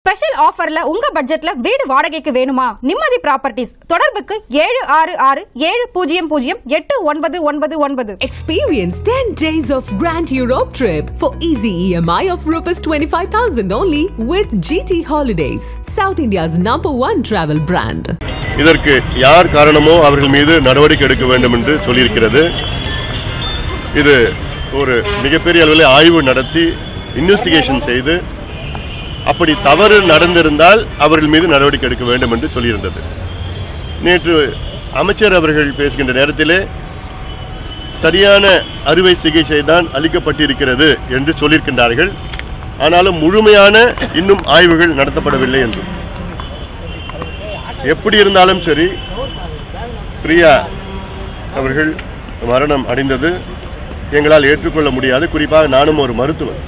Special ஆஃபர்ல உங்க பட்ஜெட்ல வீடு வாடகைக்கு வேணுமா நிம்மதி ப்ராப்பர்ட்டிஸ் தொடர்புக்கு ஏழு ஆறு ஆறு ஏழு பூஜ்ஜியம் பூஜ்ஜியம் எட்டு ஒன்பது ஒன்பது ஒன்பது Experience 10 days of Grand Europe trip for easy EMI of Rs 25,000 only with GT Holidays, South India's number one travel brand. இதற்கு யார் காரணமோ அவர்கள் மீது நடவடிக்கை எடுக்க வேண்டும் என்று சொல்லியிருக்கிறது இது ஒரு மிகப்பெரிய அளவில் ஆய்வு நடத்தி இன்வெஸ்டிகேஷன் செய்து அப்படி தவறு நடந்திருந்தால் அவர்கள் மீது நடவடிக்கை எடுக்க வேண்டும் என்று சொல்லியிருந்தது நேற்று அமைச்சர் அவர்கள் பேசுகின்ற நேரத்திலே சரியான அறுவை சிகிச்சை தான் அளிக்கப்பட்டிருக்கிறது என்று சொல்லியிருக்கின்றார்கள் ஆனாலும் முழுமையான இன்னும் ஆய்வுகள் நடத்தப்படவில்லை என்று எப்படி இருந்தாலும் சரி பிரியா அவர்கள் மரணம் அடைந்தது எங்களால் ஏற்றுக்கொள்ள முடியாது குறிப்பாக நானும் ஒரு மருத்துவர்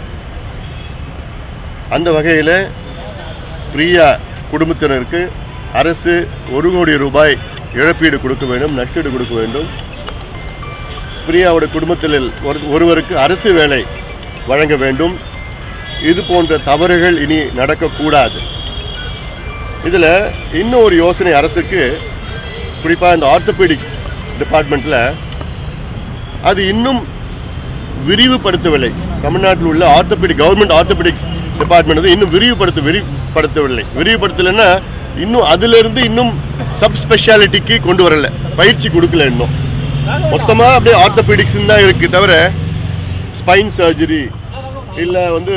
அந்த வகையில் பிரியா குடும்பத்தினருக்கு அரசு ஒரு கோடி ரூபாய் இழப்பீடு கொடுக்க வேண்டும் நஷ்டீடு கொடுக்க வேண்டும் பிரியாவோட குடும்பத்தில் ஒரு- ஒருவருக்கு அரசு வேலை வழங்க வேண்டும் இது போன்ற தவறுகள் இனி நடக்கக்கூடாது இதில் இன்னும் ஒரு யோசனை அரசுக்கு குறிப்பாக இந்த ஆர்த்தோபெடிக்ஸ் டிபார்ட்மெண்ட்டில் அது இன்னும் விரிவுபடுத்தவில்லை தமிழ்நாட்டில் உள்ள ஆர்த்தோபெடிக் கவர்மெண்ட் ஆர்த்தோபெடிக்ஸ் டிபார்ட்மெண்ட் வந்து இன்னும் விரிவுபடுத்த விரிவுபடுத்தவில்லை விரிவுபடுத்தலைன்னா இன்னும் அதிலிருந்து இன்னும் சப் ஸ்பெஷாலிட்டிக்கு கொண்டு வரல பயிற்சி கொடுக்கல இன்னும் மொத்தமாக அப்படியே ஆர்த்தோபெடிக்ஸ் தான் இருக்கு தவிர ஸ்பைன் சர்ஜரி இல்லை வந்து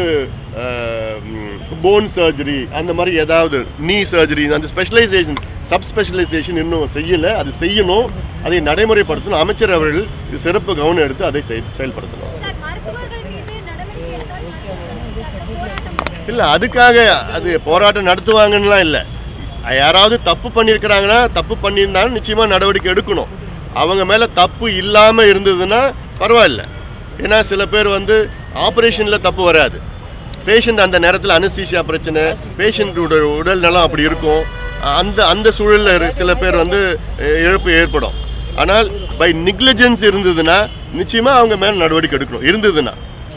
போன் சர்ஜரி அந்த மாதிரி ஏதாவது நீ சர்ஜரி அந்த ஸ்பெஷலைசேஷன் சப் ஸ்பெஷலைசேஷன் இன்னும் செய்யலை அது செய்யணும் அதை நடைமுறைப்படுத்தணும் அமைச்சர் அவர்கள் இது சிறப்பு கவனம் எடுத்து அதை செய்- செயல்படுத்தணும் சார் மருத்துவர்கள் மீது நடவடிக்கை எடுத்தால் மருத்துவர்கள் சார் போராட்டம் இல்லை அதுக்காக அது போராட்டம் நடத்துவாங்கன்னுலாம் இல்லை யாராவது தப்பு பண்ணியிருக்கிறாங்கன்னா தப்பு பண்ணியிருந்தாலும் நிச்சயமாக நடவடிக்கை எடுக்கணும் அவங்க மேலே தப்பு இல்லாமல் இருந்ததுன்னா பரவாயில்ல ஏன்னா சில பேர் வந்து ஆப்ரேஷனில் தப்பு வராது பேஷண்ட் அந்த நேரத்தில் அனஸ்தீசியா பிரச்சனை பேஷண்ட்டோட உடல் நலம் அப்படி இருக்கும் அந்த அந்த சூழலில் இரு- சில பேர் வந்து அஹ், இழப்பு ஏற்படும் ஆனால் பை நெக்லிஜென்ஸ் இருந்ததுன்னா நிச்சயமாக அவங்க மேலே நடவடிக்கை எடுக்கணும் இருந்ததுன்னா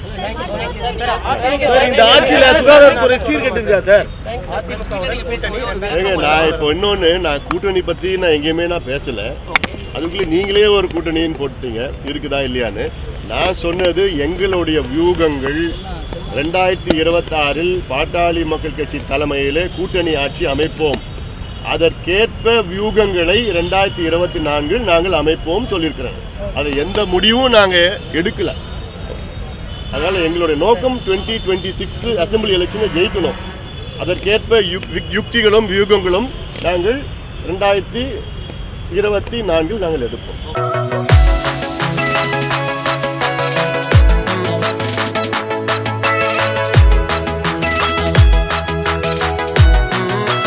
சார் இந்த ஆட்சியில சுகாதாரத்துறை சீர்கெட்டுருக்கா சார் ஏங்க நான் இப்போ இன்னொன்று நான் கூட்டணி பற்றி நான் எங்கேயுமே நான் பேசலை அதுக்குள்ளே நீங்களே ஒரு கூட்டணின்னு போட்டுட்டீங்க இருக்குதா இல்லையான்னு நான் சொன்னது எங்களுடைய வியூகங்கள் ரெண்டாயிரத்தி இருபத்தாறில் பாட்டாளி மக்கள் கட்சி தலைமையிலே கூட்டணி ஆட்சி அமைப்போம் அதற்கேற்ப வியூகங்களை ரெண்டாயிரத்தி இருபத்தி நான்கில் நாங்கள் அமைப்போம் சொல்லியிருக்கிறோம் அதை எந்த முடிவும் நாங்கள் எடுக்கல அதனால் எங்களுடைய நோக்கம் டுவெண்ட்டி டுவெண்ட்டி சிக்ஸ் அசம்பிளி எலெக்ஷனை ஜெயிக்கணும் அதற்கேற்ப யுக்- யுக்- யுக்திகளும் வியூகங்களும் நாங்கள் ரெண்டாயிரத்தி இருபத்தி நான்கில் நாங்கள் எடுப்போம்